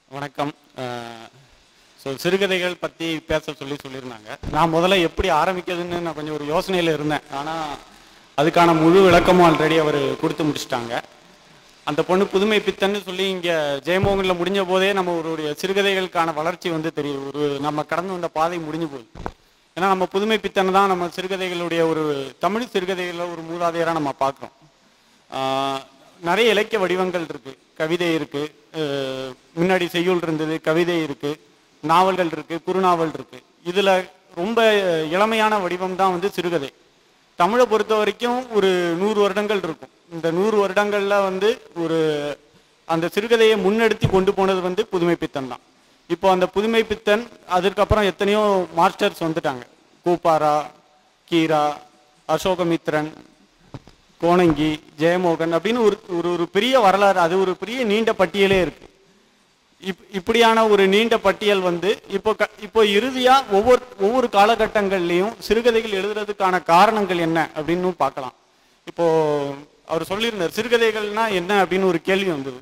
வணக்கம் ஸோ சிறுகதைகள் பற்றி பேச சொல்லி சொல்லியிருந்தாங்க நான் முதல்ல எப்படி ஆரம்பிக்கிறதுன்னு நான் கொஞ்சம் ஒரு யோசனையில் இருந்தேன் ஆனால் அதுக்கான முழு விளக்கமும் ஆல்ரெடி அவர் கொடுத்து முடிச்சிட்டாங்க அந்த பொண்ணு புதுமை பித்தன்னு சொல்லி இங்கே ஜெயமோகனில் முடிஞ்ச போதே நம்ம ஒருடைய சிறுகதைகளுக்கான வளர்ச்சி வந்து தெரியும் ஒரு நம்ம கடந்து வந்த பாதை முடிஞ்சு போகுது ஏன்னா நம்ம புதுமை பித்தன் தான் நம்ம சிறுகதைகளுடைய ஒரு தமிழ் சிறுகதைகளில் ஒரு மூதாதையராக நம்ம பார்க்குறோம் ஆஹ் நிறைய இலக்கிய வடிவங்கள் இருக்கு கவிதை இருக்கு அஹ் முன்னாடி செய்யுள் இருந்தது கவிதை இருக்கு நாவல்கள் இருக்கு குறுநாவல் இருக்கு இதுல ரொம்ப இளமையான வடிவம் தான் வந்து சிறுகதை தமிழை பொறுத்த வரைக்கும் ஒரு நூறு வருடங்கள் இருக்கும் இந்த நூறு வருடங்கள்ல வந்து ஒரு அந்த சிறுகதையை முன்னெடுத்து கொண்டு போனது வந்து புதுமை பித்தன் தான் இப்போ அந்த புதுமை பித்தன் அதற்கப்புறம் எத்தனையோ மாஸ்டர்ஸ் வந்துட்டாங்க கூப்பாரா கீரா அசோகமித்ரன் கோணங்கி ஜெயமோகன் அப்படின்னு ஒரு ஒரு ஒரு பெரிய வரலாறு அது ஒரு பெரிய நீண்ட பட்டியலே இருக்கு இப் இப்படியான ஒரு நீண்ட பட்டியல் வந்து இப்போ க இப்போ இறுதியா ஒவ்வொரு ஒவ்வொரு காலகட்டங்கள்லையும் சிறுகதைகள் எழுதுறதுக்கான காரணங்கள் என்ன அப்படின்னு பார்க்கலாம் இப்போ அவர் சொல்லியிருந்தார் சிறுகதைகள்னா என்ன அப்படின்னு ஒரு கேள்வி வந்தது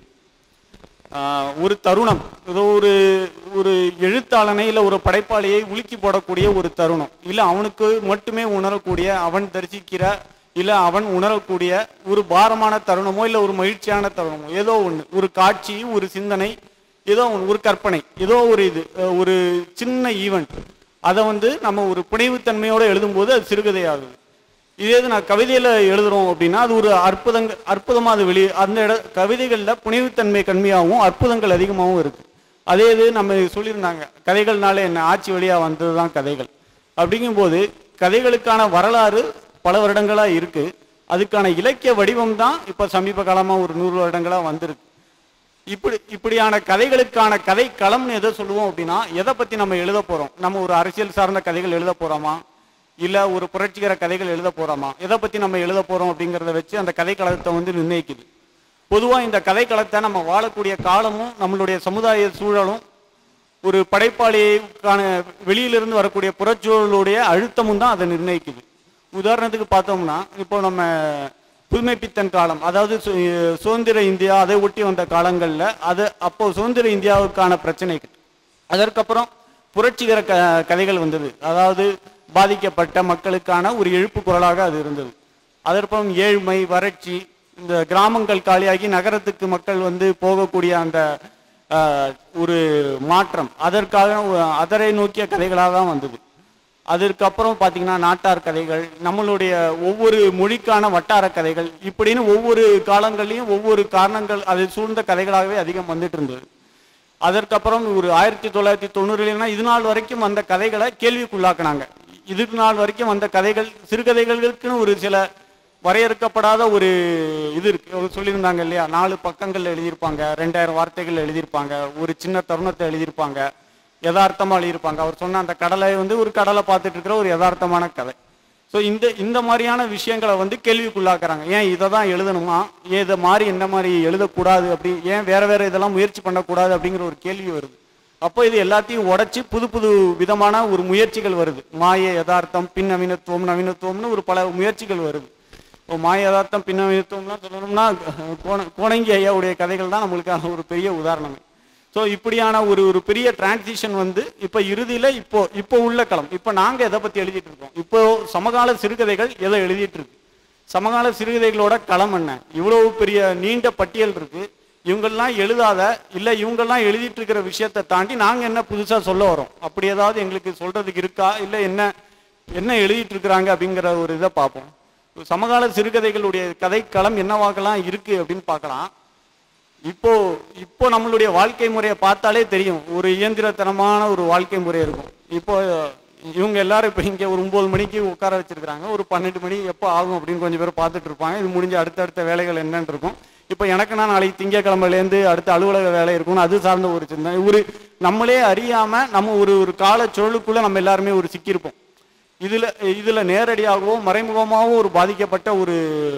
ஆஹ் ஒரு தருணம் ஏதோ ஒரு ஒரு எழுத்தாளனை இல்லை ஒரு படைப்பாளியை உலுக்கி போடக்கூடிய ஒரு தருணம் இல்லை அவனுக்கு மட்டுமே உணரக்கூடிய அவன் தரிசிக்கிற இல்லை அவன் உணரக்கூடிய ஒரு பாரமான தருணமோ இல்லை ஒரு மகிழ்ச்சியான தருணமோ ஏதோ ஒன்று ஒரு காட்சி ஒரு சிந்தனை ஏதோ ஒன்று ஒரு கற்பனை ஏதோ ஒரு இது அஹ் ஒரு சின்ன ஈவெண்ட் அதை வந்து நம்ம ஒரு புனைவுத்தன்மையோடு எழுதும்போது அது சிறுகதை ஆகுது இதே இது நான் கவிதையில எழுதுறோம் அப்படின்னா அது ஒரு அற்புதங்க அற்புதமா அது வெளியே அந்த இட கவிதைகள்ல புனைவுத்தன்மை கம்மியாகவும் அற்புதங்கள் அதிகமாகவும் இருக்கு அதே இது நம்ம சொல்லியிருந்தாங்க கதைகள்னால என்ன ஆட்சி வழியா வந்ததுதான் கதைகள் அப்படிங்கும்போது கதைகளுக்கான வரலாறு பல வருடங்களா இருக்கு அதுக்கான இலக்கிய வடிவம் தான் இப்ப சமீப காலமா ஒரு நூறு வருடங்களா வந்திருக்கு இப்படி இப்படியான கதைகளுக்கான கதை களம்னு எதை சொல்லுவோம் அப்படின்னா எதை பத்தி நம்ம எழுத போறோம் நம்ம ஒரு அரசியல் சார்ந்த கதைகள் எழுத போறோமா இல்ல ஒரு புரட்சிகர கதைகள் எழுத போறோமா எதை பத்தி நம்ம எழுத போறோம் அப்படிங்கறத வச்சு அந்த கதை களத்தை வந்து நிர்ணயிக்குது பொதுவா இந்த கதை களத்தை நம்ம வாழக்கூடிய காலமும் நம்மளுடைய சமுதாய சூழலும் ஒரு படைப்பாளிக்கான வெளியிலிருந்து வரக்கூடிய புறச்சூழலுடைய அழுத்தமும் தான் அதை நிர்ணயிக்குது உதாரணத்துக்கு பார்த்தோம்னா இப்போ நம்ம புதுமை பித்தன் காலம் அதாவது சு- சுதந்திர இந்தியா அதை ஒட்டி வந்த காலங்களில் அது அப்போ சுதந்திர இந்தியாவுக்கான பிரச்சனைகள் அதற்கப்புறம் புரட்சிகர க கதைகள் வந்தது அதாவது பாதிக்கப்பட்ட மக்களுக்கான ஒரு எழுப்பு குரலாக அது இருந்தது அதற்கப்புறம் ஏழ்மை வறட்சி இந்த கிராமங்கள் காலியாகி நகரத்துக்கு மக்கள் வந்து போகக்கூடிய அந்த ஆஹ், ஒரு மாற்றம் அதற்காக அதரை நோக்கிய கதைகளாக தான் வந்தது அதற்கப்புறம் பார்த்தீங்கன்னா நாட்டார் கதைகள் நம்மளுடைய ஒவ்வொரு மொழிக்கான வட்டார கதைகள் இப்படின்னு ஒவ்வொரு காலங்கள்லையும் ஒவ்வொரு காரணங்கள் அதை சூழ்ந்த கதைகளாகவே அதிகம் வந்துட்டு இருந்தது அதற்கப்புறம் ஒரு ஆயிரத்தி தொள்ளாயிரத்தி தொண்ணூறுலாம் இது நாள் வரைக்கும் வந்த கதைகளை கேள்விக்குள்ளாக்குனாங்க இதுக்கு நாள் வரைக்கும் வந்த கதைகள் சிறுகதைகளுக்குன்னு ஒரு சில வரையறுக்கப்படாத ஒரு இது இருக்கு அவங்க சொல்லியிருந்தாங்க இல்லையா நாலு பக்கங்கள் எழுதியிருப்பாங்க ரெண்டாயிரம் வார்த்தைகள் எழுதியிருப்பாங்க ஒரு சின்ன தருணத்தை எழுதியிருப்பாங்க யதார்த்தமா எழுதியிருப்பாங்க அவர் சொன்ன அந்த கடலை வந்து ஒரு கடலை பார்த்துட்டு இருக்கிற ஒரு யதார்த்தமான கதை ஸோ இந்த இந்த மாதிரியான விஷயங்களை வந்து கேள்விக்குள்ளாக்குறாங்க ஏன் இதை தான் எழுதணுமா ஏன் இதை மாதிரி என்ன மாதிரி எழுதக்கூடாது அப்படி ஏன் வேற வேற இதெல்லாம் முயற்சி பண்ணக்கூடாது அப்படிங்கிற ஒரு கேள்வி வருது அப்போ இது எல்லாத்தையும் உடைச்சு புது புது விதமான ஒரு முயற்சிகள் வருது மாய யதார்த்தம் பின் நவீனத்துவம் நவீனத்துவம்னு ஒரு பல முயற்சிகள் வருது இப்போ மாய யதார்த்தம் பின் நவீனத்துவம்லாம் சொல்லணும்னா கோண கோணங்கி ஐயாவுடைய கதைகள் தான் நம்மளுக்கான ஒரு பெரிய உதாரணமே ஸோ இப்படியான ஒரு ஒரு பெரிய டிரான்சிஷன் வந்து இப்போ இறுதியில் இப்போ இப்போ உள்ள களம் இப்போ நாங்கள் எதை பற்றி எழுதிட்டு இருக்கோம் இப்போ சமகால சிறுகதைகள் எதை எழுதிட்டு இருக்கு சமகால சிறுகதைகளோட களம் என்ன இவ்வளவு பெரிய நீண்ட பட்டியல் இருக்கு இவங்கெல்லாம் எழுதாத இல்லை இவங்கெல்லாம் எழுதிட்டு இருக்கிற விஷயத்தை தாண்டி நாங்கள் என்ன புதுசாக சொல்ல வரோம் அப்படி ஏதாவது எங்களுக்கு சொல்றதுக்கு இருக்கா இல்லை என்ன என்ன எழுதிட்டு இருக்கிறாங்க அப்படிங்கிற ஒரு இதை பார்ப்போம் சமகால சிறுகதைகளுடைய கதைக்களம் என்னவாகலாம் இருக்கு அப்படின்னு பார்க்கலாம் இப்போ இப்போ நம்மளுடைய வாழ்க்கை முறையை பார்த்தாலே தெரியும் ஒரு இயந்திரத்தனமான ஒரு வாழ்க்கை முறை இருக்கும் இப்போ இவங்க எல்லாரும் இப்போ இங்கே ஒரு ஒன்பது மணிக்கு உட்கார வச்சிருக்காங்க ஒரு பன்னெண்டு மணி எப்போ ஆகும் அப்படின்னு கொஞ்சம் பேர் பார்த்துட்டு இருப்பாங்க இது முடிஞ்ச அடுத்தடுத்த வேலைகள் என்னன்னு இருக்கும் இப்போ எனக்கு நான் நாளைக்கு திங்கக்கிழமையிலேருந்து அடுத்த அலுவலக வேலை இருக்கும்னு அது சார்ந்த ஒரு சிந்தனை ஒரு நம்மளே அறியாம நம்ம ஒரு ஒரு கால சுழலுக்குள்ள நம்ம எல்லாருமே ஒரு சிக்கியிருப்போம் இதுல இதுல நேரடியாகவோ மறைமுகமாகவோ ஒரு பாதிக்கப்பட்ட ஒரு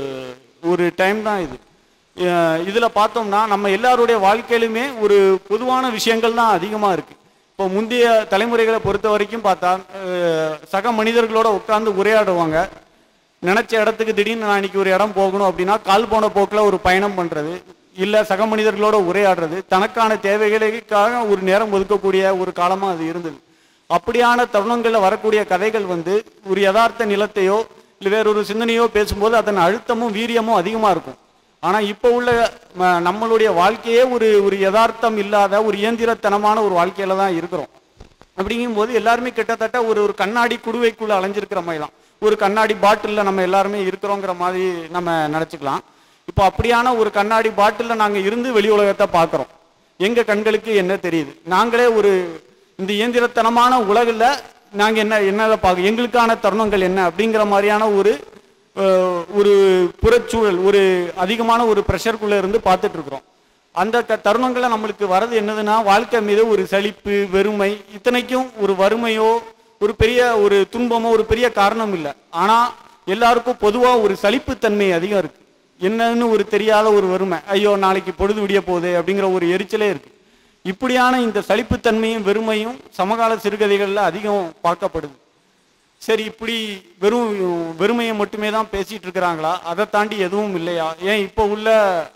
ஒரு டைம் தான் இது அஹ் இதுல பார்த்தோம்னா நம்ம எல்லாருடைய வாழ்க்கையிலுமே ஒரு பொதுவான விஷயங்கள் தான் அதிகமா இருக்கு இப்போ முந்தைய தலைமுறைகளை பொறுத்த வரைக்கும் பார்த்தா அஹ் சக மனிதர்களோட உட்கார்ந்து உரையாடுவாங்க நினைச்ச இடத்துக்கு திடீர்னு நான் இன்னைக்கு ஒரு இடம் போகணும் அப்படின்னா கால் போன போக்கில் ஒரு பயணம் பண்றது இல்ல சக மனிதர்களோட உரையாடுறது தனக்கான தேவைகளுக்காக ஒரு நேரம் ஒதுக்கக்கூடிய ஒரு காலமா அது இருந்தது அப்படியான தருணங்கள்ல வரக்கூடிய கதைகள் வந்து ஒரு யதார்த்த நிலத்தையோ இல்லை வேறொரு சிந்தனையோ பேசும்போது அதன் அழுத்தமும் வீரியமும் அதிகமா இருக்கும் ஆனா இப்போ உள்ள ம, நம்மளுடைய வாழ்க்கையே ஒரு ஒரு யதார்த்தம் இல்லாத ஒரு இயந்திரத்தனமான ஒரு வாழ்க்கையில தான் இருக்கிறோம் அப்படிங்கும்போது எல்லாருமே கிட்டத்தட்ட ஒரு ஒரு கண்ணாடி குடுவைக்குள்ள அலைஞ்சிருக்கிற மாதிரி தான் ஒரு கண்ணாடி பாட்டில்ல நம்ம எல்லாருமே இருக்கிறோங்கிற மாதிரி நம்ம நினைச்சுக்கலாம் இப்போ அப்படியான ஒரு கண்ணாடி பாட்டில்ல நாங்க இருந்து வெளி உலகத்தை பார்க்கிறோம் எங்க கண்களுக்கு என்ன தெரியுது நாங்களே ஒரு இந்த இயந்திரத்தனமான உலகில் நாங்க என்ன என்னதை பார்க்க எங்களுக்கான தருணங்கள் என்ன அப்படிங்கிற மாதிரியான ஒரு அஹ், ஒரு புறச்சூழல் ஒரு அதிகமான ஒரு ப்ரெஷருக்குள்ள இருந்து பார்த்துட்டு இருக்கிறோம் அந்த க தருணங்கள்ல நம்மளுக்கு வர்றது என்னதுன்னா வாழ்க்கை மீது ஒரு சலிப்பு வெறுமை இத்தனைக்கும் ஒரு வறுமையோ ஒரு பெரிய ஒரு துன்பமோ ஒரு பெரிய காரணம் இல்லை ஆனா எல்லாருக்கும் பொதுவா ஒரு சலிப்புத்தன்மை அதிகம் இருக்கு என்னன்னு ஒரு தெரியாத ஒரு வறுமை ஐயோ நாளைக்கு பொழுது விடிய போகுது அப்படிங்கிற ஒரு எரிச்சலே இருக்கு இப்படியான இந்த சலிப்புத்தன்மையும் வெறுமையும் சமகால சிறுகதைகள்ல அதிகம் பார்க்கப்படுது சரி இப்படி வெறும் வெறுமையை மட்டுமே தான் பேசிட்டு இருக்கிறாங்களா அதை தாண்டி எதுவும் இல்லையா ஏன் இப்போ உள்ள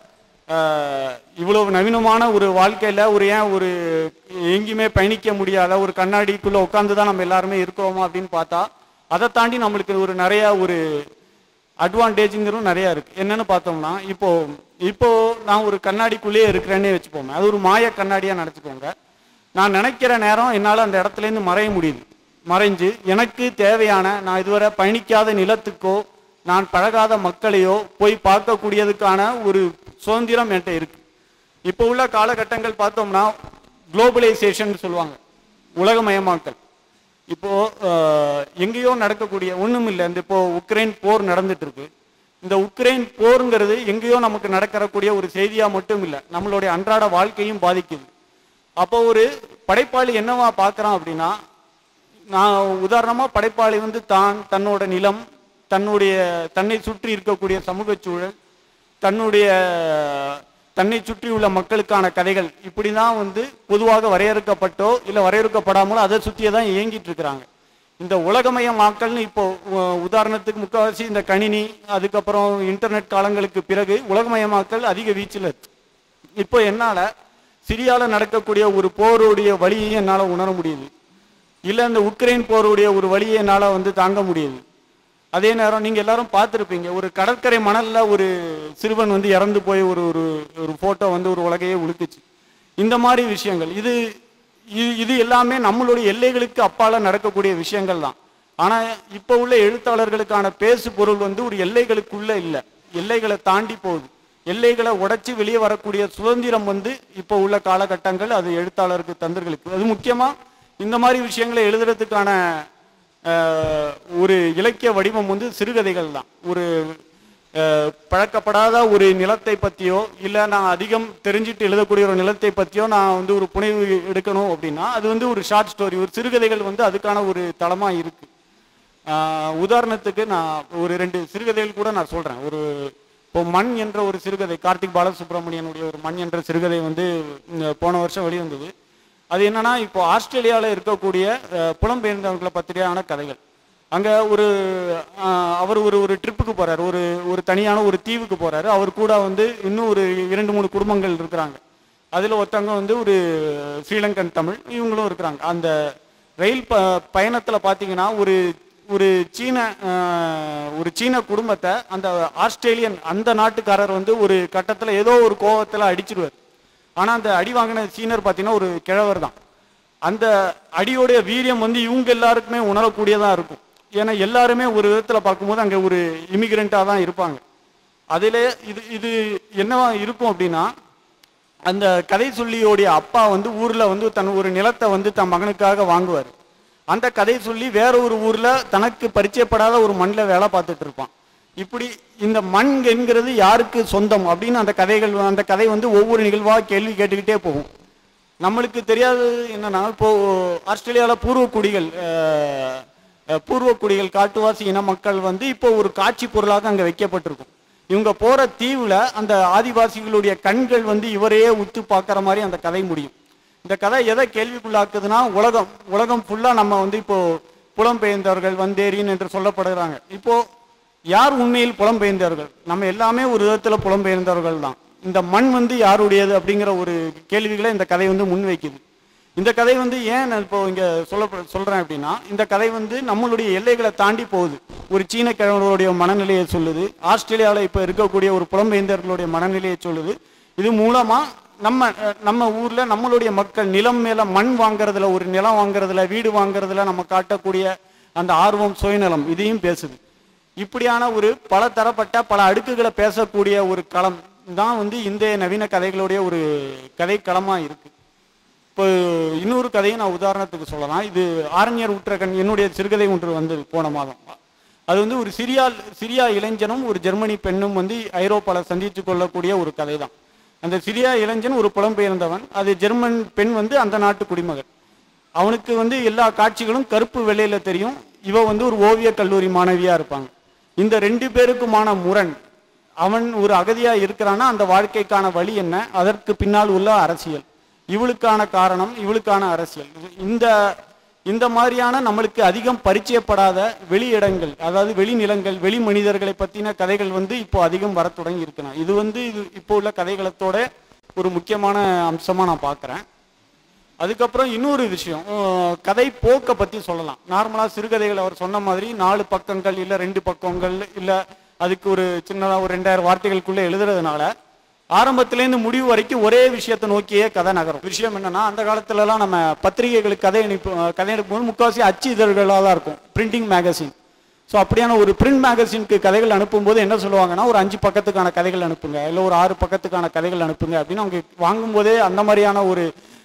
ஆஹ், இவ்வளவு நவீனமான ஒரு வாழ்க்கையில ஒரு ஏன் ஒரு எங்கேயுமே பயணிக்க முடியாத ஒரு கண்ணாடிக்குள்ள உட்காந்து தான் நம்ம எல்லாருமே இருக்கிறோமா அப்படின்னு பார்த்தா அதை தாண்டி நம்மளுக்கு ஒரு நிறைய ஒரு அட்வான்டேஜுங்கிறதும் நிறைய இருக்கு என்னன்னு பார்த்தோம்னா இப்போ இப்போ நான் ஒரு கண்ணாடிக்குள்ளேயே இருக்கிறேன்னே வச்சுப்போமே அது ஒரு மாய கண்ணாடியா நினச்சிக்கோங்க நான் நினைக்கிற நேரம் என்னால் அந்த இடத்துல இருந்து மறைய முடியுது மறைஞ்சு எனக்கு தேவையான நான் இதுவரை பயணிக்காத நிலத்துக்கோ நான் பழகாத மக்களையோ போய் பார்க்கக்கூடியதுக்கான ஒரு சுதந்திரம் என்கிட்ட இருக்கு இப்போ உள்ள காலகட்டங்கள் பார்த்தோம்னா குளோபலைசேஷன் சொல்லுவாங்க உலகமயமாக்கல் இப்போ அஹ், எங்கேயோ நடக்கக்கூடிய ஒண்ணும் இல்லை இந்த இப்போ உக்ரைன் போர் நடந்துட்டு இருக்கு இந்த உக்ரைன் போருங்கிறது எங்கேயோ நமக்கு நடக்கக்கூடிய ஒரு செய்தியா மட்டும் இல்லை நம்மளுடைய அன்றாட வாழ்க்கையும் பாதிக்குது அப்போ ஒரு படைப்பாளி என்னவா பார்க்கறான் அப்படின்னா நான் உதாரணமா படைப்பாளி வந்து தான் தன்னோட நிலம் தன்னுடைய தன்னை சுற்றி இருக்கக்கூடிய சமூக சூழல் தன்னுடைய தன்னை சுற்றி உள்ள மக்களுக்கான கதைகள் இப்படி தான் வந்து பொதுவாக வரையறுக்கப்பட்டோ இல்லை வரையறுக்கப்படாமலோ அதை சுற்றியே தான் இயங்கிட்டு இருக்கிறாங்க இந்த உலகமயமாக்கல்னு இப்போ உ- உதாரணத்துக்கு முக்கால்வாசி இந்த கணினி அதுக்கப்புறம் இன்டர்நெட் காலங்களுக்கு பிறகு உலகமயமாக்கல் அதிக வீச்சில் இருக்கு இப்போ என்னால சிரியால நடக்கக்கூடிய ஒரு போருடைய வழியை என்னால உணர முடியுது இல்ல இந்த உக்ரைன் போருடைய ஒரு வழியை என்னால வந்து தாங்க முடியுது அதே நேரம் நீங்க எல்லாரும் பார்த்திருப்பீங்க ஒரு கடற்கரை மணல்ல ஒரு சிறுவன் வந்து இறந்து போய் ஒரு ஒரு ஒரு போட்டோ வந்து ஒரு உலகையே உழுத்துச்சு இந்த மாதிரி விஷயங்கள் இது இது- இது எல்லாமே நம்மளுடைய எல்லைகளுக்கு அப்பால நடக்கக்கூடிய விஷயங்கள் தான் ஆனா இப்ப உள்ள எழுத்தாளர்களுக்கான பேசு பொருள் வந்து ஒரு எல்லைகளுக்குள்ள இல்ல எல்லைகளை தாண்டி போகுது எல்லைகளை உடைச்சு வெளியே வரக்கூடிய சுதந்திரம் வந்து இப்போ உள்ள காலகட்டங்கள் அது எழுத்தாளருக்கு தந்தர்களுக்கு அது முக்கியமா இந்த மாதிரி விஷயங்களை எழுதுறதுக்கான அஹ், ஒரு இலக்கிய வடிவம் வந்து சிறுகதைகள் தான் ஒரு அஹ், பழக்கப்படாத ஒரு நிலத்தை பத்தியோ இல்ல நான் அதிகம் தெரிஞ்சிட்டு எழுதக்கூடிய ஒரு நிலத்தை பத்தியோ நான் வந்து ஒரு புனைவு எடுக்கணும் அப்படின்னா அது வந்து ஒரு ஷார்ட் ஸ்டோரி ஒரு சிறுகதைகள் வந்து அதுக்கான ஒரு தளமா இருக்கு ஆஹ் உதாரணத்துக்கு நான் ஒரு ரெண்டு சிறுகதைகள் கூட நான் சொல்றேன் ஒரு இப்போ மண் என்ற ஒரு சிறுகதை கார்த்திக் பாலசுப்ரமணியனுடைய ஒரு மண் என்ற சிறுகதை வந்து இந்த போன வருஷம் வெளிவந்தது அது என்னன்னா இப்போ ஆஸ்திரேலியாவில் இருக்கக்கூடிய அஹ், புலம்பெயர்ந்தவர்களை பற்றியான கதைகள் அங்க ஒரு ஆஹ், அவர் ஒரு ஒரு ட்ரிப்புக்கு போறாரு ஒரு ஒரு தனியான ஒரு தீவுக்கு போறாரு அவர் கூட வந்து இன்னும் ஒரு இரண்டு மூணு குடும்பங்கள் இருக்கிறாங்க அதுல ஒருத்தவங்க வந்து ஒரு ஸ்ரீலங்கன் தமிழ் இவங்களும் இருக்கிறாங்க அந்த ரயில் ப பயணத்துல பாத்தீங்கன்னா ஒரு ஒரு சீன ஆஹ், ஒரு சீன குடும்பத்தை அந்த ஆஸ்திரேலியன் அந்த நாட்டுக்காரர் வந்து ஒரு கட்டத்துல ஏதோ ஒரு கோவத்துல அடிச்சிருவார் ஆனா அந்த அடி வாங்கின சீனர் பாத்தீங்கன்னா ஒரு கிழவர் தான் அந்த அடியோடைய வீரியம் வந்து இவங்க எல்லாருக்குமே உணரக்கூடியதா இருக்கும் ஏன்னா எல்லாருமே ஒரு விதத்துல பார்க்கும்போது அங்க ஒரு இமிகிரண்டா தான் இருப்பாங்க அதிலே இது இது என்னவா இருக்கும் அப்படின்னா அந்த கதை சொல்லியோடைய அப்பா வந்து ஊர்ல வந்து தன் ஒரு நிலத்தை வந்து தன் மகனுக்காக வாங்குவார் அந்த கதை சொல்லி வேற ஒரு ஊர்ல தனக்கு பரிச்சயப்படாத ஒரு மண்ணில் வேலை பார்த்துட்டு இருப்பான் இப்படி இந்த மண் என்கிறது யாருக்கு சொந்தம் அப்படின்னு அந்த கதைகள் அந்த கதை வந்து ஒவ்வொரு நிகழ்வா கேள்வி கேட்டுக்கிட்டே போகும் நம்மளுக்கு தெரியாது என்னன்னா இப்போ ஆஸ்திரேலியால பூர்வ குடிகள் அஹ், அஹ், பூர்வ குடிகள் காட்டுவாசி இன மக்கள் வந்து இப்போ ஒரு காட்சி பொருளாக அங்க வைக்கப்பட்டிருக்கும் இவங்க போற தீவுல அந்த ஆதிவாசிகளுடைய கண்கள் வந்து இவரையே உத்து பார்க்குற மாதிரி அந்த கதை முடியும் இந்த கதை எதை கேள்விக்குள்ளாக்குதுன்னா உலகம் உலகம் ஃபுல்லா நம்ம வந்து இப்போ புலம்பெயர்ந்தவர்கள் வந்தேரின் என்று சொல்லப்படுகிறாங்க இப்போ யார் உண்மையில் புலம்பெயர்ந்தவர்கள் நம்ம எல்லாமே ஒரு விதத்துல புலம்பெயர்ந்தவர்கள் தான் இந்த மண் வந்து யாருடையது அப்படிங்கிற ஒரு கேள்விகளை இந்த கதை வந்து முன்வைக்குது இந்த கதை வந்து ஏன் நான் இப்போ இங்க சொல்ல சொல்றேன் அப்படின்னா இந்த கதை வந்து நம்மளுடைய எல்லைகளை தாண்டி போகுது ஒரு சீன கிழவர்களுடைய மனநிலையை சொல்லுது ஆஸ்திரேலியாவில் இப்போ இருக்கக்கூடிய ஒரு புலம்பெயர்ந்தவர்களுடைய மனநிலையை சொல்லுது இது மூலமா நம்ம அஹ், நம்ம ஊர்ல நம்மளுடைய மக்கள் நிலம் மேல மண் வாங்குறதுல ஒரு நிலம் வாங்குறதுல வீடு வாங்குறதுல நம்ம காட்டக்கூடிய அந்த ஆர்வம் சுயநலம் இதையும் பேசுது இப்படியான ஒரு பல தரப்பட்ட பல அடுக்குகளை பேசக்கூடிய ஒரு களம் தான் வந்து இந்திய நவீன கதைகளுடைய ஒரு கதை களமா இருக்கு இப்போ இன்னொரு கதையை நான் உதாரணத்துக்கு சொல்லலாம் இது ஆரண்யர் உற்றகன் என்னுடைய சிறுகதை ஒன்று வந்து போன மாதம் அது வந்து ஒரு சிரியா சிரியா இளைஞனும் ஒரு ஜெர்மனி பெண்ணும் வந்து ஐரோப்பாவில் சந்தித்து கொள்ளக்கூடிய ஒரு கதை தான் அந்த சிரியா இளைஞன் ஒரு புலம்பெயர்ந்தவன் அது ஜெர்மன் பெண் வந்து அந்த நாட்டு குடிமகன் அவனுக்கு வந்து எல்லா காட்சிகளும் கருப்பு வெள்ளையில தெரியும் இவ வந்து ஒரு ஓவிய கல்லூரி மாணவியா இருப்பாங்க இந்த ரெண்டு பேருக்குமான முரண் அவன் ஒரு அகதியா இருக்கிறான்னா அந்த வாழ்க்கைக்கான வழி என்ன அதற்கு பின்னால் உள்ள அரசியல் இவளுக்கான காரணம் இவளுக்கான அரசியல் இது- இந்த இந்த மாதிரியான நம்மளுக்கு அதிகம் பரிச்சயப்படாத வெளி இடங்கள் அதாவது வெளி நிலங்கள் வெளி மனிதர்களை பத்தின கதைகள் வந்து இப்போ அதிகம் வரத் தொடங்கி இருக்கணும் இது வந்து இது இப்போ உள்ள கதைகளத்தோட ஒரு முக்கியமான அம்சமா நான் பார்க்கிறேன் அதுக்கப்புறம் இன்னொரு விஷயம் அஹ் கதை போக்கை பத்தி சொல்லலாம் நார்மலா சிறுகதைகள் அவர் சொன்ன மாதிரி நாலு பக்கங்கள் இல்ல ரெண்டு பக்கங்கள் இல்ல அதுக்கு ஒரு சின்னதா ஒரு ரெண்டாயிரம் வார்த்தைகளுக்குள்ள எழுதுறதுனால ஆரம்பத்திலேருந்து முடிவு வரைக்கும் ஒரே விஷயத்தை நோக்கியே கதை நகரும் விஷயம் என்னன்னா அந்த காலத்துல எல்லாம் நம்ம பத்திரிகைகளுக்கு கதை அனுப்பு அஹ் கதை அனுப்பும்போது முக்காவாசி அச்சு இதழ்களாக தான் இருக்கும் பிரிண்டிங் மேகசின் ஸோ அப்படியான ஒரு பிரிண்ட் மேகசினுக்கு கதைகள் அனுப்பும்போது என்ன சொல்லுவாங்கன்னா ஒரு அஞ்சு பக்கத்துக்கான கதைகள் அனுப்புங்க இல்லை ஒரு ஆறு பக்கத்துக்கான கதைகள் அனுப்புங்க அப்படின்னு அவங்க வாங்கும்போதே அந்த மாதிரியான ஒரு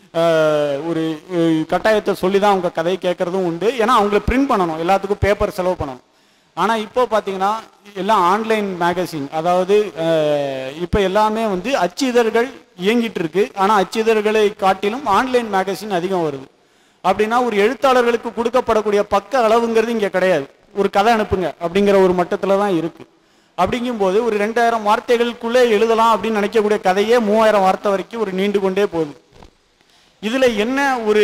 அஹ், ஒரு அஹ், கட்டாயத்தை சொல்லி தான் அவங்க கதை கேட்கறதும் உண்டு ஏன்னா அவங்கள பிரிண்ட் பண்ணணும் எல்லாத்துக்கும் பேப்பர் செலவு பண்ணணும் ஆனால் இப்போ பார்த்தீங்கன்னா எல்லாம் ஆன்லைன் மேகசின் அதாவது அஹ், இப்போ எல்லாமே வந்து அச்சு இதழ்கள் இயங்கிட்டு இருக்கு ஆனால் அச்சு இதழ்களை காட்டிலும் ஆன்லைன் மேகசின் அதிகம் வருது அப்படின்னா ஒரு எழுத்தாளர்களுக்கு கொடுக்கப்படக்கூடிய பக்க அளவுங்கிறது இங்கே கிடையாது ஒரு கதை அனுப்புங்க அப்படிங்கிற ஒரு மட்டத்தில் தான் இருக்கு அப்படிங்கும்போது ஒரு ரெண்டாயிரம் வார்த்தைகளுக்குள்ளே எழுதலாம் அப்படின்னு நினைக்கக்கூடிய கதையே மூவாயிரம் வார்த்தை வரைக்கும் ஒரு நீண்டு கொண்டே போகுது இதுல என்ன ஒரு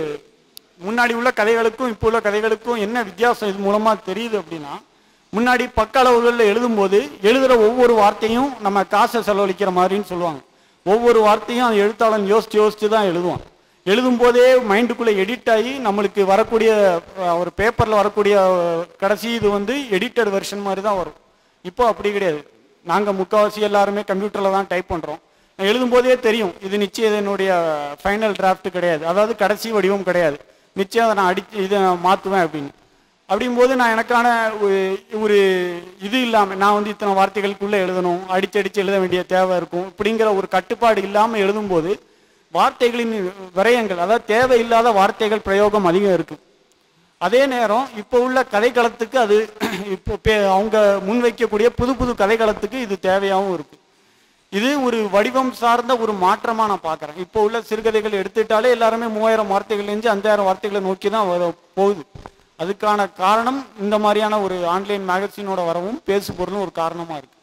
முன்னாடி உள்ள கதைகளுக்கும் இப்போ உள்ள கதைகளுக்கும் என்ன வித்தியாசம் இது மூலமா தெரியுது அப்படின்னா முன்னாடி பக்க அளவுகளில் எழுதும்போது எழுதுற ஒவ்வொரு வார்த்தையும் நம்ம காசை செலவழிக்கிற மாதிரின்னு சொல்லுவாங்க ஒவ்வொரு வார்த்தையும் அந்த எழுத்தாளன் யோசிச்சு யோசிச்சு தான் எழுதுவான் எழுதும் போதே மைண்டுக்குள்ள எடிட் ஆகி நம்மளுக்கு வரக்கூடிய அஹ், ஒரு பேப்பர்ல வரக்கூடிய அஹ், கடைசி இது வந்து எடிட்டட் வெர்ஷன் மாதிரி தான் வரும் இப்போ அப்படி கிடையாது நாங்க முக்காவாசி எல்லாருமே கம்ப்யூட்டர்ல தான் டைப் பண்றோம் நான் எழுதும்போதே தெரியும் இது நிச்சயம் இது என்னுடைய ஃபைனல் டிராஃப்ட் கிடையாது அதாவது கடைசி வடிவம் கிடையாது நிச்சயம் அதை நான் அடிச்சு இதை மாற்றுவேன் அப்படின்னு அப்படிங்கும்போது நான் எனக்கான ஒரு- ஒரு இது இல்லாமல் நான் வந்து இத்தனை வார்த்தைகளுக்குள்ளே எழுதணும் அடிச்சு அடிச்சு எழுத வேண்டிய தேவை இருக்கும் இப்படிங்கிற ஒரு கட்டுப்பாடு இல்லாமல் எழுதும்போது வார்த்தைகளின் விரயங்கள் அதாவது தேவையில்லாத வார்த்தைகள் பிரயோகம் அதிகம் இருக்கு அதே நேரம் இப்போ உள்ள கதைக்களத்துக்கு அது இப்போ பே- அவங்க முன்வைக்கக்கூடிய புது புது கதைக்களத்துக்கு இது தேவையாகவும் இருக்கு இது ஒரு வடிவம் சார்ந்த ஒரு மாற்றமா நான் பார்க்கறேன் இப்போ உள்ள சிறுகதைகள் எடுத்துட்டாலே எல்லாருமே மூவாயிரம் வார்த்தைகள் இருந்து அஞ்சாயிரம் வார்த்தைகளை நோக்கி தான் வர போகுது அதுக்கான காரணம் இந்த மாதிரியான ஒரு ஆன்லைன் மேகசினோட வரவும் பேசு பொருளும் ஒரு காரணமா இருக்கு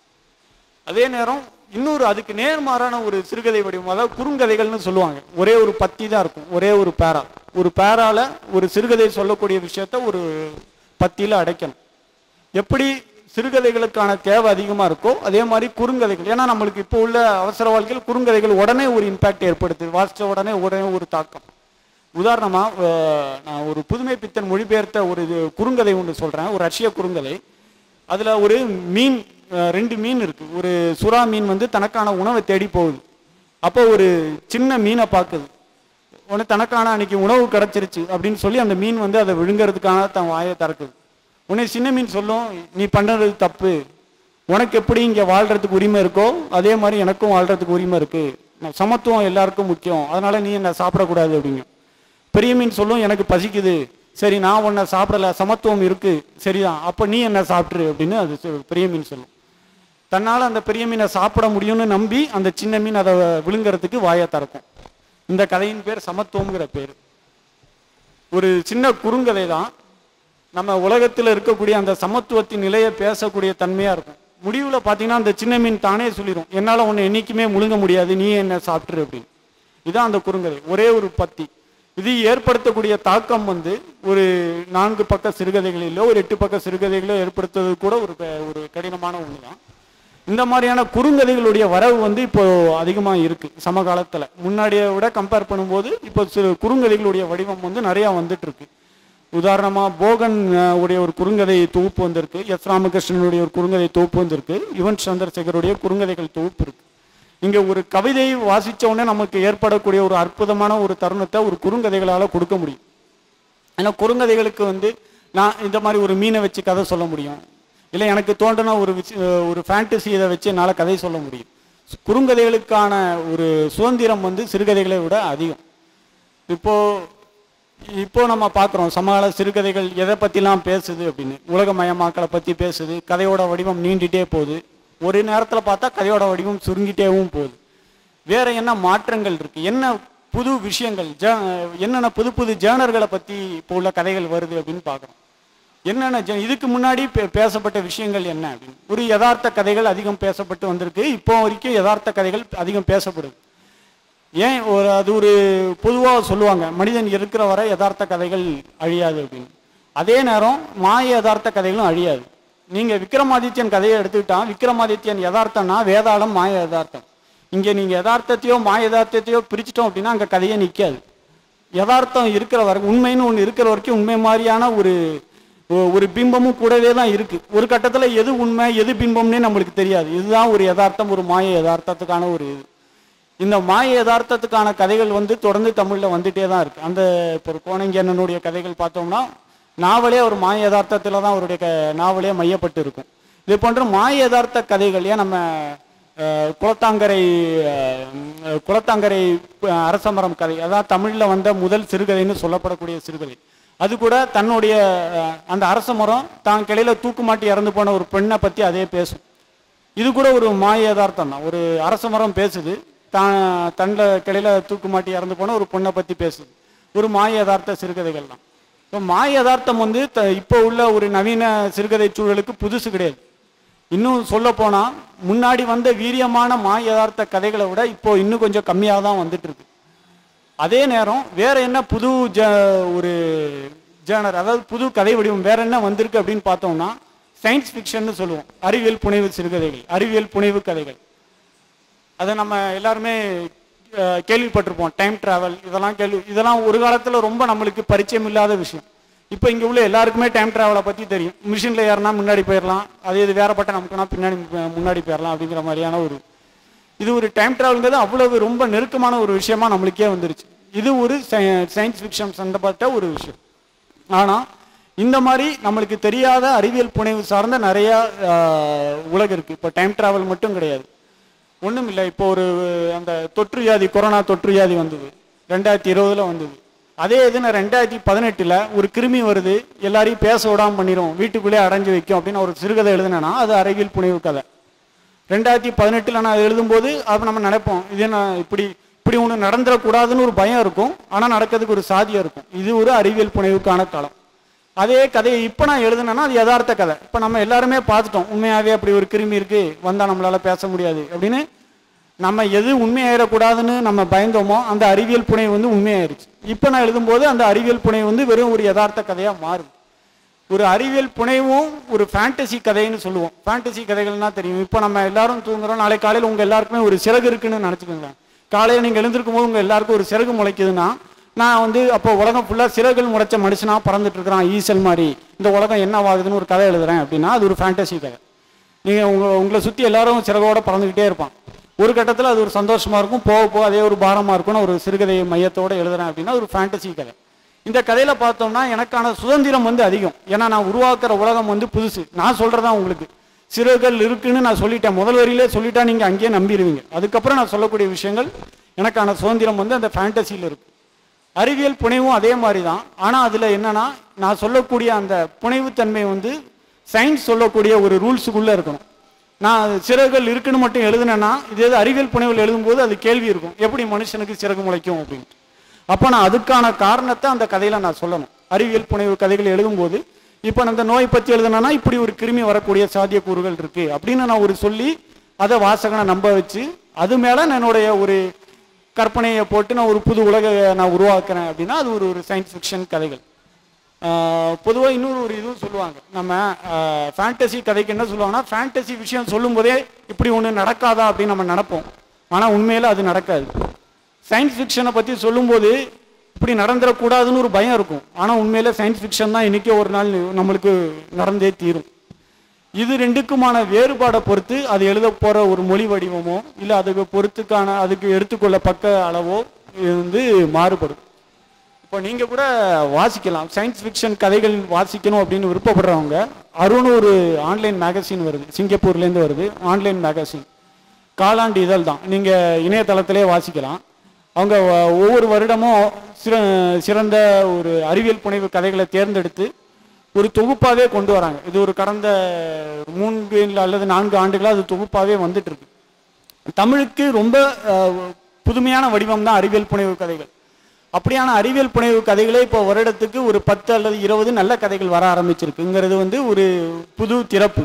அதே நேரம் இன்னொரு அதுக்கு நேர்மாறான ஒரு சிறுகதை வடிவம் அதாவது குறுங்கதைகள்னு சொல்லுவாங்க ஒரே ஒரு பத்தி தான் இருக்கும் ஒரே ஒரு பேரா ஒரு பேரால ஒரு சிறுகதை சொல்லக்கூடிய விஷயத்த ஒரு பத்தியில அடைக்கணும் எப்படி சிறுகதைகளுக்கான தேவை அதிகமா இருக்கோ அதே மாதிரி குறுங்கதைகள் ஏன்னா நம்மளுக்கு இப்போ உள்ள அவசர வாழ்க்கையில் குறுங்கதைகள் உடனே ஒரு இம்பாக்ட் ஏற்படுத்துது வாசிச்ச உடனே உடனே ஒரு தாக்கம் உதாரணமா அஹ், நான் ஒரு புதுமை பித்தன் மொழிபெயர்த்த ஒரு இது குறுங்கதை ஒன்று சொல்றேன் ஒரு ரஷ்ய குறுங்கதை அதுல ஒரு மீன் அஹ், ரெண்டு மீன் இருக்கு ஒரு சுறா மீன் வந்து தனக்கான உணவை தேடி போகுது அப்போ ஒரு சின்ன மீனை பார்க்குது உடனே தனக்கான அன்னைக்கு உணவு கிடைச்சிருச்சு அப்படின்னு சொல்லி அந்த மீன் வந்து அதை விழுங்குறதுக்கான தன் வாயை திறக்குது உடனே சின்ன மீன் சொல்லும் நீ பண்றது தப்பு உனக்கு எப்படி இங்க வாழ்றதுக்கு உரிமை இருக்கோ அதே மாதிரி எனக்கும் வாழ்றதுக்கு உரிமை இருக்கு நான் சமத்துவம் எல்லாருக்கும் முக்கியம் அதனால நீ என்ன சாப்பிடக்கூடாது அப்படிங்க பெரிய மீன் சொல்லும் எனக்கு பசிக்குது சரி நான் உன்னை சாப்பிடல சமத்துவம் இருக்கு சரிதான் அப்ப நீ என்ன சாப்பிட்ரு அப்படின்னு அது சொ- பெரிய மீன் சொல்லும் தன்னால அந்த பெரிய மீனை சாப்பிட முடியும்னு நம்பி அந்த சின்ன மீன் அதை விழுங்குறதுக்கு வாயை திறக்கும் இந்த கதையின் பேர் சமத்துவம்ங்கிற பேர் ஒரு சின்ன குறுங்கதை தான் நம்ம உலகத்தில் இருக்கக்கூடிய அந்த சமத்துவத்தின் நிலையை பேசக்கூடிய தன்மையா இருக்கும் முடிவுல பாத்தீங்கன்னா அந்த சின்ன மீன் தானே சொல்லிடும் என்னால உன்னை என்னைக்குமே முழுங்க முடியாது நீ என்ன சாப்பிட்ரு அப்படின்னு இதான் அந்த குறுங்கதை ஒரே ஒரு பத்தி இது ஏற்படுத்தக்கூடிய தாக்கம் வந்து ஒரு நான்கு பக்க சிறுகதைகளிலோ ஒரு எட்டு பக்க சிறுகதைகளோ ஏற்படுத்துவது கூட ஒரு ப- ஒரு கடினமான ஒன்று தான் இந்த மாதிரியான குறுங்கதைகளுடைய வரவு வந்து இப்போ அதிகமாக இருக்கு சமகாலத்தில் முன்னாடியை விட கம்பேர் பண்ணும்போது இப்போ சிறு குறுங்கதைகளுடைய வடிவம் வந்து நிறையா வந்துட்டு இருக்கு உதாரணமா போகன் அஹ், உடைய ஒரு குறுங்கதை தொகுப்பு வந்திருக்கு எஸ் ராமகிருஷ்ணனுடைய ஒரு குறுங்கதை தொகுப்பு வந்திருக்கு யுவன் சந்திரசேகருடைய குறுங்கதைகள் தொகுப்பு இருக்கு இங்க ஒரு கவிதையை வாசிச்ச உடனே நமக்கு ஏற்படக்கூடிய ஒரு அற்புதமான ஒரு தருணத்தை ஒரு குறுங்கதைகளால கொடுக்க முடியும் ஏன்னா குறுங்கதைகளுக்கு வந்து நான் இந்த மாதிரி ஒரு மீனை வச்சு கதை சொல்ல முடியும் இல்லை எனக்கு தோன்றின ஒரு விஷ- ஒரு ஃபேண்டசி இதை வச்சு என்னால் கதை சொல்ல முடியும் குறுங்கதைகளுக்கான ஒரு சுதந்திரம் வந்து சிறுகதைகளை விட அதிகம் இப்போ இப்போ நம்ம பார்க்குறோம் சமகால சிறுகதைகள் எதை பற்றிலாம் பேசுது அப்படின்னு உலகமயமாக்கலை பற்றி பேசுது கதையோட வடிவம் நீண்டிட்டே போகுது ஒரு நேரத்தில் பார்த்தா கதையோட வடிவம் சுருங்கிட்டேவும் போகுது வேற என்ன மாற்றங்கள் இருக்கு என்ன புது விஷயங்கள் ஜ என்னென்ன புது புது ஜேர்னர்களை பற்றி இப்போ உள்ள கதைகள் வருது அப்படின்னு பார்க்குறோம் என்னென்ன ஜ- இதுக்கு முன்னாடி பே- பேசப்பட்ட விஷயங்கள் என்ன அப்படின்னு ஒரு யதார்த்த கதைகள் அதிகம் பேசப்பட்டு வந்திருக்கு இப்போ வரைக்கும் யதார்த்த கதைகள் அதிகம் பேசப்படுது ஏன் ஒரு அது ஒரு பொதுவாக சொல்லுவாங்க மனிதன் இருக்கிற வரை யதார்த்த கதைகள் அழியாது அப்படின்னு அதே நேரம் மாய யதார்த்த கதைகளும் அழியாது நீங்க விக்ரமாதித்யன் கதையை எடுத்துக்கிட்டா விக்ரமாதித்யன் யதார்த்தம்னா வேதாளம் மாய யதார்த்தம் இங்க நீங்க யதார்த்தத்தையோ மாய யதார்த்தத்தையோ பிரிச்சிட்டோம் அப்படின்னா அங்க கதையே நிக்காது யதார்த்தம் இருக்கிற வரை உண்மைன்னு ஒன்று இருக்கிற வரைக்கும் உண்மை மாதிரியான ஒரு ஒ- ஒரு பிம்பமும் கூடவே தான் இருக்கு ஒரு கட்டத்துல எது உண்மை எது பிம்பம்னே நம்மளுக்கு தெரியாது இதுதான் ஒரு யதார்த்தம் ஒரு மாய யதார்த்தத்துக்கான ஒரு இது இந்த மாய யதார்த்தத்துக்கான கதைகள் வந்து தொடர்ந்து தமிழ்ல வந்துட்டே தான் இருக்கு அந்த இப்போ ஒரு கோணங்கண்ணனுடைய கதைகள் பார்த்தோம்னா நாவலே ஒரு மாய யதார்த்தத்துல தான் அவருடைய க நாவலே மையப்பட்டு இருக்கும் இது போன்ற மாய யதார்த்த கதைகள் ஏன் நம்ம அஹ், குளத்தாங்கரை அஹ், குளத்தாங்கரை அஹ், அரசமரம் கதை அதான் தமிழ்ல வந்த முதல் சிறுகதைன்னு சொல்லப்படக்கூடிய சிறுகதை அது கூட தன்னுடைய அஹ், அந்த அரச மரம் தான் கிளையில தூக்கு மாட்டி இறந்து போன ஒரு பெண்ணை பத்தி அதே பேசும் இது கூட ஒரு மாய யதார்த்தம் தான் ஒரு அரச மரம் பேசுது தான் தன்னில் கிளையில தூக்கு மாட்டி இறந்து போன ஒரு பொண்ணை பத்தி பேசுது ஒரு மாய யதார்த்த சிறுகதைகள் தான் இப்போ மாய யதார்த்தம் வந்து த இப்போ உள்ள ஒரு நவீன சிறுகதை சூழலுக்கு புதுசு கிடையாது இன்னும் சொல்ல போனா முன்னாடி வந்த வீரியமான மாய யதார்த்த கதைகளை விட இப்போ இன்னும் கொஞ்சம் கம்மியாக தான் வந்துட்டு இருக்கு அதே நேரம் வேற என்ன புது ஜ ஒரு ஜேனர் அதாவது புது கதை வடிவம் வேற என்ன வந்திருக்கு அப்படின்னு பார்த்தோம்னா சயின்ஸ் ஃபிக்ஷன்னு சொல்லுவோம் அறிவியல் புனைவு சிறுகதைகள் அறிவியல் புனைவு கதைகள் அதை நம்ம எல்லாருமே அஹ், கேள்விப்பட்டிருப்போம் டைம் டிராவல் இதெல்லாம் கேள்வி இதெல்லாம் ஒரு காலத்தில் ரொம்ப நம்மளுக்கு பரிச்சயம் இல்லாத விஷயம் இப்போ இங்கே உள்ள எல்லாருக்குமே டைம் டிராவலை பற்றி தெரியும் மிஷினில் ஏறினா முன்னாடி போயிடலாம் அது இது வேறப்பட்ட நமக்குனா பின்னாடி அஹ், முன்னாடி போயிடலாம் அப்படிங்கிற மாதிரியான ஒரு இது ஒரு டைம் டிராவல்ங்கிறது அவ்வளவு ரொம்ப நெருக்கமான ஒரு விஷயமா நம்மளுக்கே வந்துருச்சு இது ஒரு சயின்ஸ் ஃபிக்ஷன் சம்பந்தப்பட்ட ஒரு விஷயம் ஆனா இந்த மாதிரி நம்மளுக்கு தெரியாத அறிவியல் புனைவு சார்ந்த நிறைய ஆஹ், உலகம் இருக்கு இப்போ டைம் டிராவல் மட்டும் கிடையாது ஒண்ணும் இல்லை இப்போ ஒரு அந்த தொற்று வியாதி கொரோனா தொற்று வியாதி வந்தது ரெண்டாயிரத்தி இருபதுல வந்தது அதே இது நான் ரெண்டாயிரத்தி பதினெட்டுல ஒரு கிருமி வருது எல்லாரையும் பேச விடாம பண்ணிரும் வீட்டுக்குள்ளே அடைஞ்சு வைக்கும் அப்படின்னு ஒரு சிறுகதை எழுதுனேன்னா அது அறிவியல் புனைவு கதை ரெண்டாயிரத்தி பதினெட்டில் நான் எழுதும்போது அப்போ நம்ம நினைப்போம் இது என்ன இப்படி இப்படி ஒன்று நடந்துடக்கூடாதுன்னு ஒரு பயம் இருக்கும் ஆனால் நடக்கிறதுக்கு ஒரு சாதியம் இருக்கும் இது ஒரு அறிவியல் புனைவுக்கான காலம் அதே கதையை இப்போ நான் எழுதுனேன்னா அது யதார்த்த கதை இப்போ நம்ம எல்லாருமே பார்த்துட்டோம் உண்மையாகவே அப்படி ஒரு கிருமி இருக்கு வந்தால் நம்மளால பேச முடியாது அப்படின்னு நம்ம எது உண்மையாயிடக்கூடாதுன்னு நம்ம பயந்தோமோ அந்த அறிவியல் புனைவு வந்து உண்மையாயிருச்சு இப்போ நான் எழுதும்போது அந்த அறிவியல் புனைவு வந்து வெறும் ஒரு யதார்த்த கதையாக மாறுது ஒரு அறிவியல் புனைவும் ஒரு ஃபேண்டசி கதைன்னு சொல்லுவோம் ஃபேண்டசி கதைகள்னா தெரியும் இப்போ நம்ம எல்லாரும் தூங்குறோம் நாளை காலையில் உங்க எல்லாருக்குமே ஒரு சிறகு இருக்குன்னு நினச்சிக்கோங்க காலையில் நீங்கள் எழுந்திருக்கும் போது உங்க எல்லாருக்கும் ஒரு சிறகு முளைக்குதுன்னா நான் வந்து அப்போ உலகம் ஃபுல்லாக சிறகுகள் முளைச்ச மனுஷனா பறந்துட்டு இருக்கிறான் ஈசல் மாதிரி இந்த உலகம் என்ன ஆகுதுன்னு ஒரு கதை எழுதுறேன் அப்படின்னா அது ஒரு ஃபேண்டசி கதை நீங்கள் உங்க உங்களை சுற்றி எல்லாரும் சிறகோட பறந்துக்கிட்டே இருப்பான் ஒரு கட்டத்தில் அது ஒரு சந்தோஷமா இருக்கும் போக போக அதே ஒரு பாரமா இருக்கும்னு ஒரு சிறுகதை மையத்தோட எழுதுறேன் அப்படின்னா அது ஒரு ஃபேண்டசி கதை இந்த கதையில பார்த்தோம்னா எனக்கான சுதந்திரம் வந்து அதிகம் ஏன்னா நான் உருவாக்குற உலகம் வந்து புதுசு நான் சொல்றதா உங்களுக்கு சிறுகள் இருக்குன்னு நான் சொல்லிட்டேன் முதல் வரியிலே சொல்லிட்டா நீங்க அங்கேயே நம்பிடுவீங்க அதுக்கப்புறம் நான் சொல்லக்கூடிய விஷயங்கள் எனக்கான சுதந்திரம் வந்து அந்த ஃபேண்டசியில் இருக்கு அறிவியல் புனைவும் அதே மாதிரி தான் ஆனால் அதில் என்னன்னா நான் சொல்லக்கூடிய அந்த புனைவுத்தன்மை வந்து சயின்ஸ் சொல்லக்கூடிய ஒரு ரூல்ஸுக்குள்ளே இருக்கணும் நான் அது சிறகுகள் இருக்குன்னு மட்டும் எழுதுனேன்னா இது எது அறிவியல் புனைவில் எழுதும்போது அது கேள்வி இருக்கும் எப்படி மனுஷனுக்கு சிறகு முளைக்கும் அப்படின்ட்டு அப்போ நான் அதுக்கான காரணத்தை அந்த கதையில் நான் சொல்லணும் அறிவியல் புனைவு கதைகள் எழுதும்போது இப்போ நான் இந்த நோய் பற்றி எழுதுனேன்னா இப்படி ஒரு கிருமி வரக்கூடிய சாத்தியக்கூறுகள் இருக்கு அப்படின்னு நான் ஒரு சொல்லி அதை வாசகனை நம்ப வச்சு அது மேலே என்னுடைய ஒரு கற்பனையை போட்டு நான் ஒரு புது உலக நான் உருவாக்குறேன் அப்படின்னா அது ஒரு ஒரு சயின்ஸ் ஃபிக்ஷன் கதைகள் பொதுவாக இன்னொரு ஒரு இதுவும் சொல்லுவாங்க நம்ம ஃபேண்டசி கதைக்கு என்ன சொல்லுவாங்கன்னா ஃபேண்டசி விஷயம் சொல்லும்போதே இப்படி ஒன்று நடக்காதா அப்படின்னு நம்ம நினைப்போம் ஆனால் உண்மையில் அது நடக்காது சயின்ஸ் ஃபிக்ஷனை பற்றி சொல்லும்போது இப்படி நடந்துடக்கூடாதுன்னு ஒரு பயம் இருக்கும் ஆனால் உண்மையில் சயின்ஸ் ஃபிக்ஷன் தான் இன்றைக்கி ஒரு நாள் நம்மளுக்கு நடந்தே தீரும் இது ரெண்டுக்குமான வேறுபாடை பொறுத்து அது எழுத போகிற ஒரு மொழி வடிவமோ இல்லை அதுக்கு பொறுத்துக்கான அதுக்கு எடுத்துக்கொள்ள பக்க அளவோ இது வந்து மாறுபடும் இப்போ நீங்கள் கூட வாசிக்கலாம் சயின்ஸ் ஃபிக்ஷன் கதைகள் வாசிக்கணும் அப்படின்னு விருப்பப்படுறவங்க அருண் ஒரு ஆன்லைன் மேகசின் வருது சிங்கப்பூர்லேருந்து வருது ஆன்லைன் மேகசின் காலாண்டு இதழ் தான் நீங்கள் இணையதளத்திலே வாசிக்கலாம் அவங்க வ- ஒவ்வொரு வருடமும் சிற சிறந்த ஒரு அறிவியல் புனைவு கதைகளை தேர்ந்தெடுத்து ஒரு தொகுப்பாகவே கொண்டு வராங்க இது ஒரு கடந்த மூன்று இல்ல அல்லது நான்கு ஆண்டுகளாக அது தொகுப்பாகவே வந்துட்டு இருக்கு தமிழுக்கு ரொம்ப அஹ், புதுமையான வடிவம் தான் அறிவியல் புனைவு கதைகள் அப்படியான அறிவியல் புனைவு கதைகளே இப்போ வருடத்துக்கு ஒரு பத்து அல்லது இருபது நல்ல கதைகள் வர ஆரம்பிச்சிருக்குங்கிறது வந்து ஒரு புது திறப்பு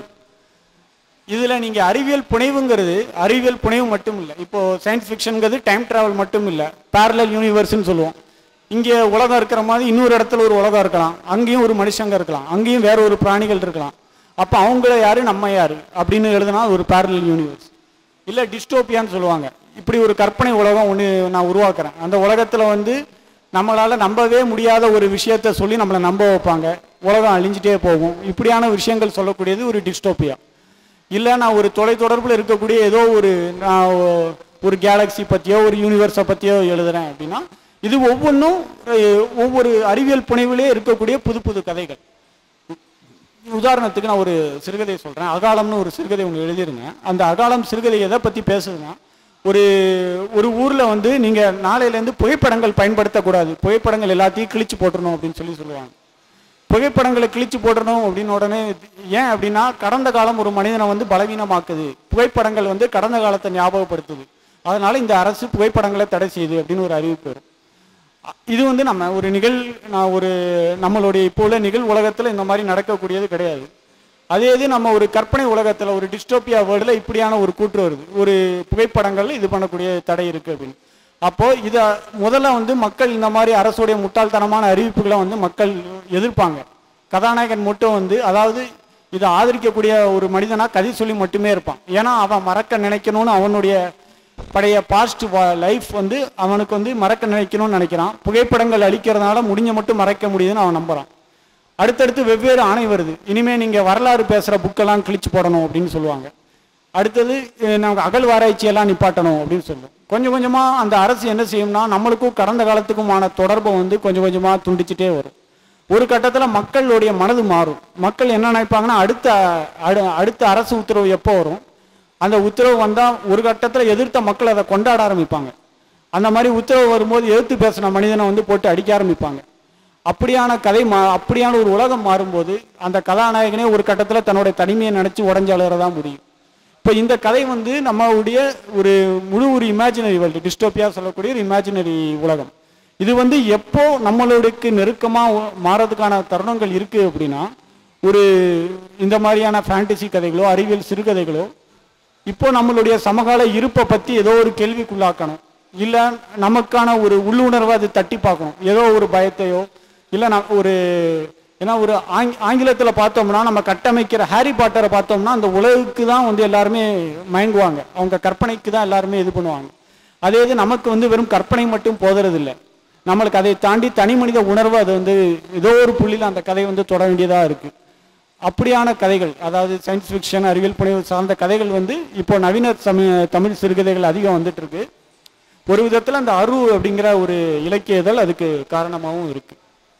இதில் நீங்கள் அறிவியல் புனைவுங்கிறது அறிவியல் புனைவு மட்டும் இல்லை இப்போ சயின்ஸ் ஃபிக்ஷனுங்கிறது டைம் டிராவல் மட்டும் இல்லை parallel யூனிவர்ஸ்னு சொல்லுவோம் இங்கே உலகம் இருக்கிற மாதிரி இன்னொரு இடத்துல ஒரு உலகம் இருக்கலாம் அங்கேயும் ஒரு மனுஷங்க இருக்கலாம் அங்கேயும் வேற ஒரு பிராணிகள் இருக்கலாம் அப்போ அவங்கள யாரு நம்ம யாரு அப்படின்னு எழுதுனா அது ஒரு parallel யூனிவர்ஸ் இல்லை டிஸ்டோபியான்னு சொல்லுவாங்க இப்படி ஒரு கற்பனை உலகம் ஒன்று நான் உருவாக்குறேன் அந்த உலகத்தில் வந்து நம்மளால் நம்பவே முடியாத ஒரு விஷயத்த சொல்லி நம்மளை நம்ப வைப்பாங்க உலகம் அழிஞ்சிட்டே போகும் இப்படியான விஷயங்கள் சொல்லக்கூடியது ஒரு டிஸ்டோபியா இல்லை நான் ஒரு தொலைத்தொடர்பில் இருக்கக்கூடிய ஏதோ ஒரு நான் ஒ- ஒரு கேலக்ஸி பற்றியோ ஒரு யூனிவர்ஸை பற்றியோ எழுதுறேன் அப்படின்னா இது ஒவ்வொன்றும் அஹ், ஒவ்வொரு அறிவியல் புனைவிலே இருக்கக்கூடிய புது புது கதைகள் உதாரணத்துக்கு நான் ஒரு சிறுகதை சொல்கிறேன் அகாலம்னு ஒரு சிறுகதை ஒன்று எழுதிருங்க அந்த அகாலம் சிறுகதை எதை பற்றி பேசுதுன்னா ஒரு ஒரு ஊரில் வந்து நீங்கள் நாளையிலேருந்து புகைப்படங்கள் பயன்படுத்தக்கூடாது புகைப்படங்கள் எல்லாத்தையும் கிழிச்சு போட்டுறணும் அப்படின்னு சொல்லி சொல்லுவாங்க புகைப்படங்களை கிழிச்சு போடணும் அப்படின்னு உடனே ஏன் அப்படின்னா கடந்த காலம் ஒரு மனிதனை வந்து பலவீனமாக்குது புகைப்படங்கள் வந்து கடந்த காலத்தை ஞாபகப்படுத்துது அதனால இந்த அரசு புகைப்படங்களை தடை செய்யுது அப்படின்னு ஒரு அறிவிப்பு வரும் அ- இது வந்து நம்ம ஒரு நிகழ் நான் ஒரு நம்மளுடைய இப்போ உள்ள நிகழ் உலகத்தில் இந்த மாதிரி நடக்கக்கூடியது கிடையாது அதே இது நம்ம ஒரு கற்பனை உலகத்தில் ஒரு டிஸ்டோபியா வேர்டில் இப்படியான ஒரு கூற்று வருது ஒரு புகைப்படங்கள் இது பண்ணக்கூடிய தடை இருக்கு அப்படின்னு அப்போ இதை முதல்ல வந்து மக்கள் இந்த மாதிரி அரசுடைய முட்டாள்தனமான அறிவிப்புகளை வந்து மக்கள் எதிர்ப்பாங்க கதாநாயகன் மட்டும் வந்து அதாவது இதை ஆதரிக்கக்கூடிய ஒரு மனிதனா கதை சொல்லி மட்டுமே இருப்பான் ஏன்னா அவன் மறக்க நினைக்கணும்னு அவனுடைய பழைய பாஸ்ட் லைஃப் வந்து அவனுக்கு வந்து மறக்க நினைக்கணும்னு நினைக்கிறான் புகைப்படங்கள் அழிக்கிறதுனால முடிஞ்ச மட்டும் மறைக்க முடியுதுன்னு அவன் நம்புறான் அடுத்தடுத்து வெவ்வேறு ஆணை வருது இனிமே நீங்க வரலாறு பேசுற புக்கெல்லாம் கிழிச்சு போடணும் அப்படின்னு சொல்லுவாங்க அடுத்தது அஹ், நமக்கு அகழ்வாராய்ச்சி எல்லாம் நிப்பாட்டணும் அப்படின்னு சொல்லும் கொஞ்சம் கொஞ்சமா அந்த அரசு என்ன செய்யும்னா நம்மளுக்கும் கடந்த காலத்துக்குமான தொடர்பை வந்து கொஞ்சம் கொஞ்சமா துண்டிச்சுட்டே வரும் ஒரு கட்டத்துல மக்களுடைய மனது மாறும் மக்கள் என்ன நினைப்பாங்கன்னா அடுத்த அடு- அடுத்த அரசு உத்தரவு எப்போ வரும் அந்த உத்தரவு வந்தா ஒரு கட்டத்துல எதிர்த்த மக்கள் அதை கொண்டாட ஆரம்பிப்பாங்க அந்த மாதிரி உத்தரவு வரும்போது எதிர்த்து பேசின மனிதனை வந்து போட்டு அடிக்க ஆரம்பிப்பாங்க அப்படியான கதை மா அப்படியான ஒரு உலகம் மாறும்போது அந்த கதாநாயகனே ஒரு கட்டத்துல தன்னுடைய தனிமையை நினைச்சு உடஞ்சு அழுகிறதான் முடியும் இப்போ இந்த கதை வந்து நம்மளுடைய ஒரு முழு ஒரு இமேஜினரி வேர்ல்டு டிஸ்டோபியா சொல்லக்கூடிய ஒரு இமேஜினரி உலகம் இது வந்து எப்போ நம்மளுக்கு நெருக்கமாக மாறதுக்கான தருணங்கள் இருக்கு அப்படின்னா ஒரு இந்த மாதிரியான ஃபேண்டசி கதைகளோ அறிவியல் சிறுகதைகளோ இப்போ நம்மளுடைய சமகால இருப்பை பற்றி ஏதோ ஒரு கேள்விக்குள்ளாக்கணும் இல்லை நமக்கான ஒரு உள்ளுணர்வை அது தட்டி பார்க்கணும் ஏதோ ஒரு பயத்தையோ இல்லை நான் ஒரு ஏன்னா ஒரு ஆங் ஆங்கிலத்தில் பார்த்தோம்னா நம்ம கட்டமைக்கிற ஹாரி பாட்டரை பார்த்தோம்னா அந்த உலகுக்கு தான் வந்து எல்லாருமே மயங்குவாங்க அவங்க கற்பனைக்கு தான் எல்லாருமே இது பண்ணுவாங்க அதே இது நமக்கு வந்து வெறும் கற்பனை மட்டும் போதுறதில்ல நம்மளுக்கு அதை தாண்டி தனி மனித உணர்வு அது வந்து ஏதோ ஒரு புள்ளியில் அந்த கதை வந்து தொட வேண்டியதாக இருக்குது அப்படியான கதைகள் அதாவது சயின்ஸ் ஃபிக்ஷன் அறிவியல் புனைவு சார்ந்த கதைகள் வந்து இப்போ நவீன தமிழ் தமிழ் சிறுகதைகள் அதிகம் வந்துட்டு இருக்கு ஒரு விதத்தில் அந்த அரு அப்படிங்கிற ஒரு இலக்கிய இதழ் அதுக்கு காரணமாகவும் இருக்கு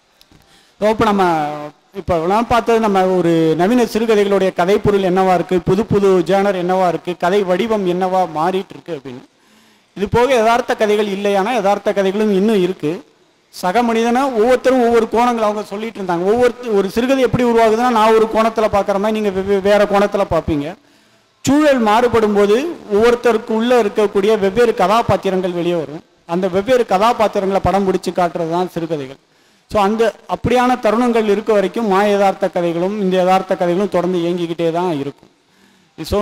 இப்போ நம்ம இப்போ நான் பார்த்தது நம்ம ஒரு நவீன சிறுகதைகளுடைய கதை பொருள் என்னவா இருக்கு புது புது ஜேனர் என்னவா இருக்கு கதை வடிவம் என்னவா மாறிட்டு இருக்கு அப்படின்னு இது போக யதார்த்த கதைகள் இல்லையானா யதார்த்த கதைகளும் இன்னும் இருக்கு சக மனிதனா ஒவ்வொருத்தரும் ஒவ்வொரு கோணங்கள் அவங்க சொல்லிட்டு இருந்தாங்க ஒவ்வொரு ஒரு சிறுகதை எப்படி உருவாகுதுன்னா நான் ஒரு கோணத்துல பார்க்குற மாதிரி நீங்க வெவ்வே- வேற கோணத்துல பார்ப்பீங்க சூழல் மாறுபடும் போது ஒவ்வொருத்தருக்கு உள்ள இருக்கக்கூடிய வெவ்வேறு கதாபாத்திரங்கள் வெளியே வரும் அந்த வெவ்வேறு கதாபாத்திரங்களை படம் பிடிச்சு காட்டுறது தான் சிறுகதைகள் ஸோ அந்த அப்படியான தருணங்கள் இருக்க வரைக்கும் மாய யதார்த்த கதைகளும் இந்த யதார்த்த கதைகளும் தொடர்ந்து இயங்கிக்கிட்டே தான் இருக்கும் ஸோ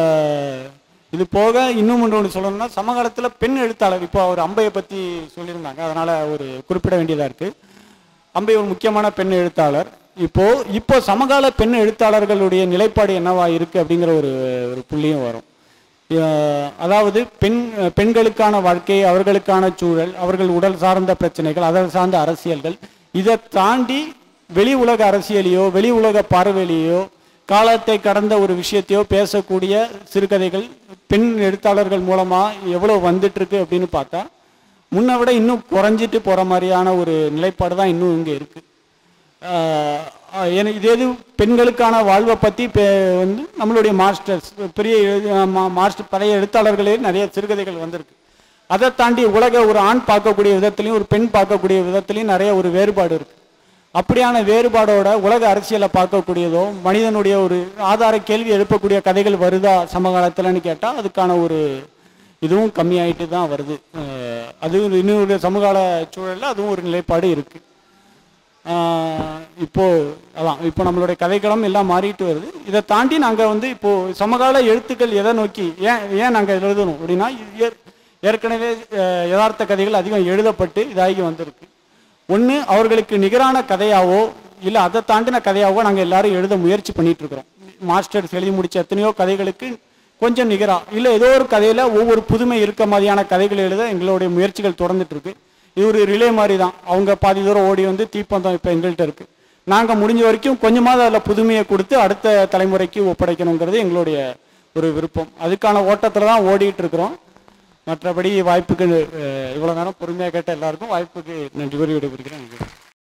இது போக இன்னும் ஒன்று ஒன்று சொல்லணும்னா சமகாலத்தில் பெண் எழுத்தாளர் இப்போ அவர் அம்பையை பற்றி சொல்லியிருந்தாங்க அதனால் ஒரு குறிப்பிட வேண்டியதாக இருக்குது அம்பை ஒரு முக்கியமான பெண் எழுத்தாளர் இப்போ இப்போ சமகால பெண் எழுத்தாளர்களுடைய நிலைப்பாடு என்னவா இருக்கு அப்படிங்கிற ஒரு ஒரு புள்ளியும் வரும் அஹ் அதாவது பெண் பெண்களுக்கான வாழ்க்கை அவர்களுக்கான சூழல் அவர்கள் உடல் சார்ந்த பிரச்சனைகள் அதல் சார்ந்த அரசியல்கள் இதை தாண்டி வெளி உலக அரசியலையோ வெளி உலக பார்வையிலையோ காலத்தை கடந்த ஒரு விஷயத்தையோ பேசக்கூடிய சிறுகதைகள் பெண் எழுத்தாளர்கள் மூலமா எவ்வளவு வந்துட்டு இருக்கு அப்படின்னு பார்த்தா முன்னை விட இன்னும் குறைஞ்சிட்டு போற மாதிரியான ஒரு நிலைப்பாடு தான் இன்னும் இங்க இருக்கு ஆஹ் ஆஹ் எனக்கு இது எது பெண்களுக்கான வாழ்வை பற்றி வந்து நம்மளுடைய மாஸ்டர்ஸ் பெரிய எழு- மா- மாஸ்டர் பழைய எழுத்தாளர்களே நிறைய சிறுகதைகள் வந்திருக்கு அதை தாண்டி உலக ஒரு ஆண் பார்க்கக்கூடிய விதத்துலையும் ஒரு பெண் பார்க்கக்கூடிய விதத்துலையும் நிறைய ஒரு வேறுபாடு இருக்கு அப்படியான வேறுபாடோட உலக அரசியலை பார்க்கக்கூடியதோ மனிதனுடைய ஒரு ஆதார கேள்வி எழுப்பக்கூடிய கதைகள் வருதா சமகாலத்தில்னு கேட்டால் அதுக்கான ஒரு இதுவும் கம்மியாயிட்டு தான் வருது அஹ் அதுவும் இன்னொரு சமகால சூழலில் அதுவும் ஒரு நிலைப்பாடு இருக்கு ஆஹ் இப்போ அதான் இப்போ நம்மளுடைய கதைக்களம் எல்லாம் மாறிட்டு வருது இதை தாண்டி நாங்கள் வந்து இப்போ சமகால எழுத்துக்கள் எதை நோக்கி ஏன் ஏன் நாங்கள் எழுதணும் அப்படின்னா ஏ- ஏற்கனவே அஹ், யதார்த்த கதைகள் அதிகம் எழுதப்பட்டு இதாகி வந்திருக்கு ஒன்று அவர்களுக்கு நிகரான கதையாவோ இல்லை அதை தாண்டின கதையாவோ நாங்கள் எல்லாரும் எழுத முயற்சி பண்ணிட்டு இருக்கிறோம் மாஸ்டர்ஸ் எழுதி முடிச்ச எத்தனையோ கதைகளுக்கு கொஞ்சம் நிகரா இல்லை ஏதோ ஒரு கதையில ஒவ்வொரு புதுமை இருக்க மாதிரியான கதைகள் எழுத எங்களுடைய முயற்சிகள் தொடர்ந்துட்டு இருக்கு இது ஒரு ரிலே மாதிரி தான் அவங்க பாதி தூரம் ஓடி வந்து தீப்பந்தம் இப்போ எங்கள்கிட்ட இருக்கு நாங்கள் முடிஞ்ச வரைக்கும் கொஞ்சமாவது அதில் புதுமையை கொடுத்து அடுத்த தலைமுறைக்கு ஒப்படைக்கணுங்கிறது எங்களுடைய ஒரு விருப்பம் அதுக்கான ஓட்டத்தில் தான் ஓடிட்டு இருக்கிறோம் மற்றபடி வாய்ப்புக்கு அஹ், இவ்வளவு நேரம் பொறுமையாக கேட்ட எல்லாருக்கும் வாய்ப்புக்கு நன்றி கூறி விடைபெறுகிறேன்